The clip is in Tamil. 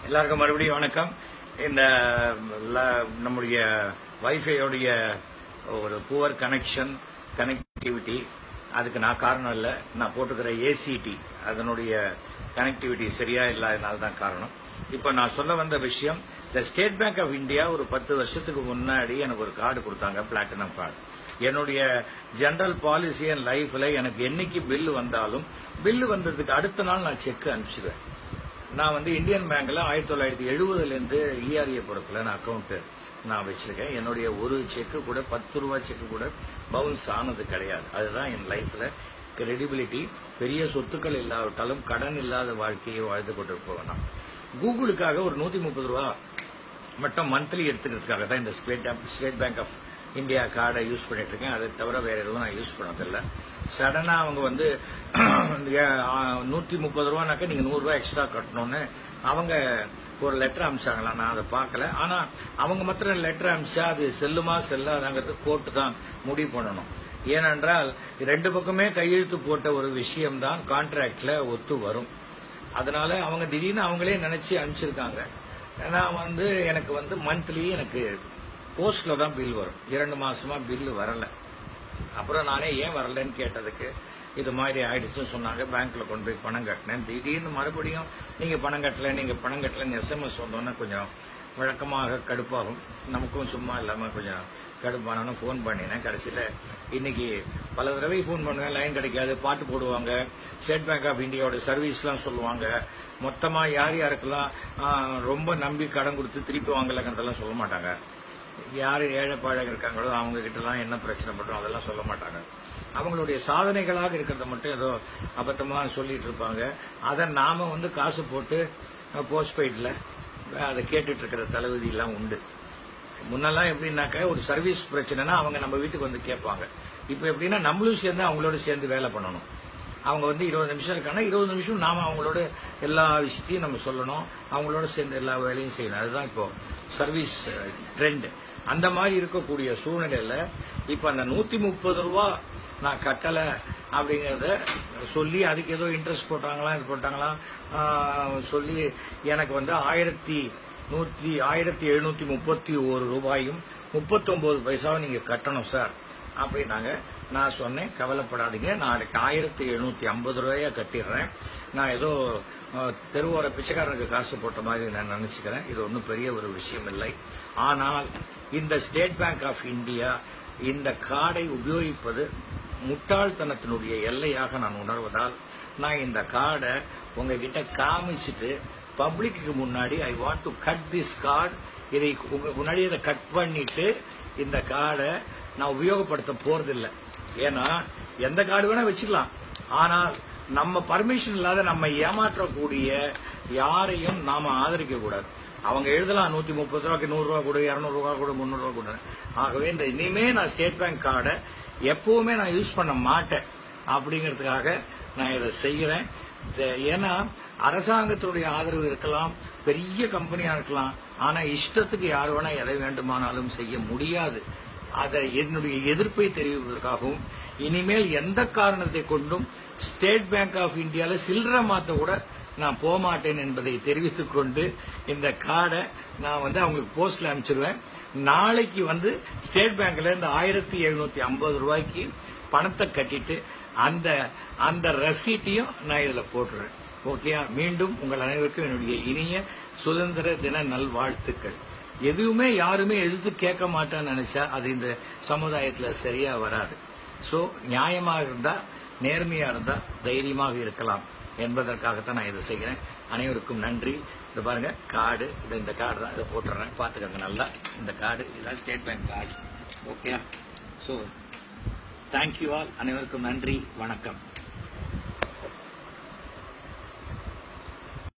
எல்லாருக்கும் மறுபடியும் வணக்கம் இந்த ல- நம்முடைய வைஃபையோடைய ஒரு புவர் கனெக்ஷன் கனெக்டிவிட்டி அதுக்கு நான் காரணம் இல்லை நான் போட்டுக்கிற ஏசிடி அதனுடைய கனெக்டிவிட்டி சரியா இல்லாதனால தான் காரணம் இப்போ நான் சொல்ல வந்த விஷயம் இந்த ஸ்டேட் பேங்க் ஆஃப் இந்தியா ஒரு பத்து வருஷத்துக்கு முன்னாடி எனக்கு ஒரு கார்டு கொடுத்தாங்க பிளாட்டினம் கார்டு என்னுடைய ஜெனரல் பாலிசி அண்ட் லைஃப்ல எனக்கு என்னைக்கு பில்லு வந்தாலும் பில்லு வந்ததுக்கு அடுத்த நாள் நான் செக் அனுப்பிச்சிடுவேன் நான் வந்து இந்தியன் பேங்க்ல ஆயிரத்தி தொள்ளாயிரத்தி எழுபதுல இருந்து இஆர்ஏபுரத்துல நான் அக்கௌண்ட் நான் வச்சிருக்கேன் என்னுடைய ஒரு செக்கு கூட பத்து ரூபாய் செக்கு கூட பவுன்ஸ் ஆனது கிடையாது அதுதான் என் லைஃப்ல கிரெடிபிலிட்டி பெரிய சொத்துக்கள் இல்லாவிட்டாலும் கடன் இல்லாத வாழ்க்கையை வாழ்ந்து கொண்டிருப்போம் நான் கூகுளுக்காக ஒரு நூத்தி முப்பது ரூபா மட்டும் மந்த்லி எடுத்துக்கிறதுக்காக தான் இந்த state state bank of India கார்டை யூஸ் பண்ணிட்டு இருக்கேன் அதை தவிர வேற எதுவும் நான் யூஸ் பண்ணதில்லை சடனா அவங்க வந்து நூத்தி முப்பது ரூபானாக்க நீங்க நூறு ரூபாய் எக்ஸ்ட்ரா கட்டணும்னு அவங்க ஒரு லெட்டர் அனுப்பிச்சாங்களா நான் அதை பார்க்கல ஆனா அவங்க மாத்திரம் லெட்டர் அனுப்பிச்சா அது செல்லுமா செல்லாதாங்கிறது கோர்ட்டு தான் முடிவு பண்ணணும் ஏனென்றால் ரெண்டு பக்கமே கையெழுத்து போட்ட ஒரு விஷயம்தான் கான்ட்ராக்ட்ல ஒத்து வரும் அதனால அவங்க திடீர்னு அவங்களே நினைச்சு அனுப்பிச்சிருக்காங்க நான் வந்து எனக்கு வந்து மந்த்லி எனக்கு போஸ்ட்ல தான் பில் வரும் இரண்டு மாசமா பில்லு வரல அப்புறம் நானே ஏன் வரலன்னு கேட்டதுக்கு இது மாதிரி ஆயிடுச்சுன்னு சொன்னாங்க பேங்க்ல கொண்டு போய் பணம் கட்டினேன் திடீர்னு மறுபடியும் நீங்க பணம் கட்டல நீங்க பணம் கட்டலன்னு எஸ்எம்எஸ் வந்தோன்னே கொஞ்சம் வழக்கமாக கடுப்பாகும் நமக்கும் சும்மா இல்லாம கொஞ்சம் கடுப்பானு ஃபோன் பண்ணினேன் கடைசியில இன்னைக்கு பல தடவை ஃபோன் பண்ணுவேன் லைன் கிடைக்காது பாட்டு போடுவாங்க ஸ்டேட் பேங்க் ஆஃப் இந்தியாவோட சர்வீஸ்லாம் சொல்லுவாங்க மொத்தமா யார் யாருக்கெல்லாம் ஆ, ரொம்ப நம்பி கடன் கொடுத்து திருப்பி வாங்கலங்கிறதெல்லாம் சொல்ல மாட்டாங்க யார் ஏழை பாழக இருக்காங்களோ அவங்க கிட்டலாம் என்ன பிரச்சனை பண்றோம் அதெல்லாம் சொல்ல மாட்டாங்க அவங்களுடைய சாதனைகளாக இருக்கிறத மட்டும் ஏதோ அபத்தமா சொல்லிட்டு இருப்பாங்க அதை நாம வந்து காசு போட்டு போஸ்ட் பெய்ட்ல அதை கேட்டுட்டு இருக்கிற தலைவிதி எல்லாம் உண்டு முன்னெல்லாம் எப்படின்னாக்க ஒரு சர்வீஸ் பிரச்சனைனா அவங்க நம்ம வீட்டுக்கு வந்து கேட்பாங்க இப்போ எப்படின்னா நம்மளும் சேர்ந்து அவங்களோட சேர்ந்து வேலை பண்ணணும் அவங்க வந்து இருபது நிமிஷம் இருக்காங்கன்னா இருபது நிமிஷம் நாம அவங்களோட எல்லா விஷயத்தையும் நம்ம சொல்லணும் அவங்களோட சேர்ந்து எல்லா வேலையும் செய்யணும் அதுதான் இப்போ சர்வீஸ் ட்ரெண்ட் அந்த மாதிரி இருக்கக்கூடிய சூழ்நிலையில இப்ப அந்த நூத்தி முப்பது ரூபா நான் கட்டல அப்படிங்கறத சொல்லி அதுக்கு ஏதோ இன்ட்ரெஸ்ட் போட்டாங்களா இது போட்டாங்களா ஆஹ், சொல்லி எனக்கு வந்து ஆயிரத்தி நூத்தி ஆயிரத்தி எழுநூத்தி முப்பத்தி ஒரு ரூபாயும் முப்பத்தொன்பது பைசாவும் நீங்க கட்டணும் சார் அப்படின்னாங்க நான் சொன்னேன் கவலைப்படாதீங்க நாளைக்கு ஆயிரத்தி எழுநூத்தி ஐம்பது ரூபாயா கட்டிடுறேன் நான் ஏதோ அஹ், தெருவோர பிச்சைக்காரனுக்கு காசு போட்ட மாதிரி நான் நினைச்சுக்கிறேன் இது ஒன்றும் பெரிய ஒரு விஷயம் இல்லை ஆனால் இந்த ஸ்டேட் பேங்க் ஆஃப் இந்தியா இந்த கார்டை உபயோகிப்பது முட்டாள்தனத்தினுடைய எல்லையாக நான் உணர்வதால் நான் இந்த கார்டை உங்ககிட்ட காமிச்சிட்டு பப்ளிக்கு முன்னாடி I want to cut this card இதை உங்க முன்னாடி இதை கட் பண்ணிட்டு இந்த கார்டை நான் உபயோகப்படுத்த போறதில்லை ஏன்னா எந்த கார்டு வேணா வச்சுக்கலாம் ஆனால் நம்ம பர்மிஷன் இல்லாத நம்ம ஏமாற்றக்கூடிய யாரையும் நாம ஆதரிக்க கூடாது அவங்க எழுதலாம் நூத்தி முப்பது ரூபாய்க்கு நூறு ரூபா கொடு இருநூறு ரூபா கொடு முந்நூறு ரூபா கொடு ஆகவே இந்த இனிமே நான் ஸ்டேட் பேங்க் கார்டை எப்பவுமே நான் யூஸ் பண்ண மாட்டேன் அப்படிங்கிறதுக்காக நான் இதை செய்யறேன் இந்த- ஏன்னா அரசாங்கத்தினுடைய ஆதரவு இருக்கலாம் பெரிய கம்பெனியா இருக்கலாம் ஆனா இஷ்டத்துக்கு யார் வேணா எதை வேண்டுமானாலும் செய்ய முடியாது அதை என்னுடைய எதிர்ப்பை தெரிவிப்பதற்காகவும் இனிமேல் எந்த காரணத்தை கொண்டும் ஸ்டேட் பேங்க் ஆஃப் இந்தியால சில்லறை மாத்த கூட நான் போக மாட்டேன் என்பதை தெரிவித்துக் கொண்டு இந்த கார்டை நான் வந்து அவங்களுக்கு போஸ்ட்ல அனுப்பிச்சிருவேன் நாளைக்கு வந்து ஸ்டேட் பேங்க்ல இந்த ஆயிரத்தி எழுநூத்தி ஐம்பது ரூபாய்க்கு பணத்தை கட்டிட்டு அந்த அந்த ரசீட்டையும் நான் இதுல போட்டுறேன் ஓகேயா மீண்டும் உங்கள் அனைவருக்கும் என்னுடைய இனிய சுதந்திர தின நல்வாழ்த்துக்கள் எதுவுமே யாருமே எதிர்த்து கேட்க மாட்டான்னு நினைச்சா அது இந்த சமுதாயத்துல சரியா வராது சோ நியாயமாக இருந்தா நேர்மையா இருந்தா தைரியமாக இருக்கலாம் என்பதற்காகத்தான் நான் இதை செய்கிறேன் அனைவருக்கும் நன்றி இது பாருங்க கார்டு இது இந்த கார்டு தான் இதை போட்டுறேன் பார்த்துக்கோங்க நல்லா இந்த கார்டு இதுதான் state bank card okay so thank you all அனைவருக்கும் நன்றி வணக்கம்